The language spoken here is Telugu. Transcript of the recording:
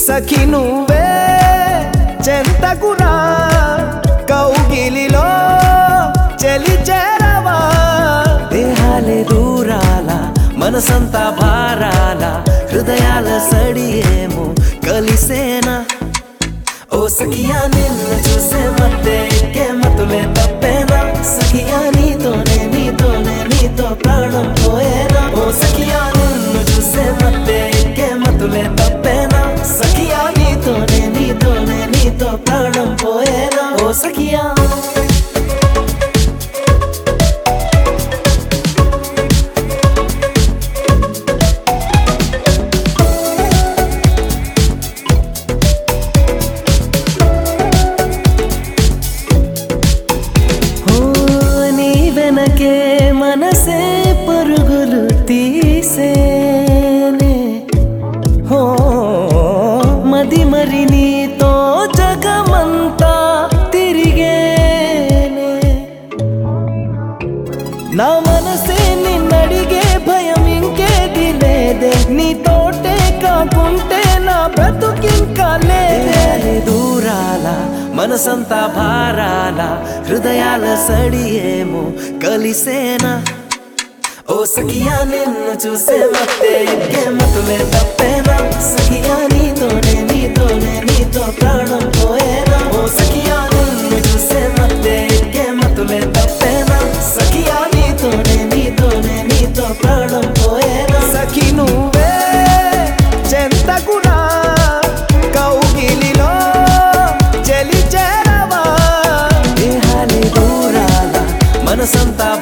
సఖి నువ్వే చెంతకురా కౌగిలిలో చెలి చేరవా దేహాలే దూరాల మనసంతా భారాల హృదయాల సడియేమో కలిసేనా ఓ సఖియా నిన్ను చూసే మత్తే ఎక్కే మతులే తప్పేనా సఖియా నీతోనే నీతోనే నీతో ప్రాణం పోయేనా ఓ సఖియా నిన్ను చూసే మత్తే ఎక్కే మతులే తప్పేనా సఖియా నీతోనే నీతోనే నీతో ప్రాణం పోయేనా ఓ సఖియా ఓ నీ వెనకే మనసే పరుగులు తీసేనే ఓ మది మరి నీతో జగమంతా తిరిగేనే నా మనసే నిన్నడిగే భయం ఇంకేది లేదే నీతోటే కాకుంటే నా బ్రతుకింకా లేదే దూరాల మనసంతా భారాల హృదయాల సడియేమో కలిసేనా ఓ సఖియా నిన్ను చూసే మత్తే ఎక్కే మతులే తప్పేనా సఖియా నీతోనే నీతోనే నీతో ప్రాణం పోయేనా ఓ సఖియా నిన్ను చూసే మత్తే ఎక్కే మతులే తప్పేనా సఖియా నీతోనే నీతోనే నీతో ప్రాణం పోయేనా సఖి నువ్వే చెంతకురా కౌగిలిలో చెలి చేరవా దేహాలే దూరాల మనసంతా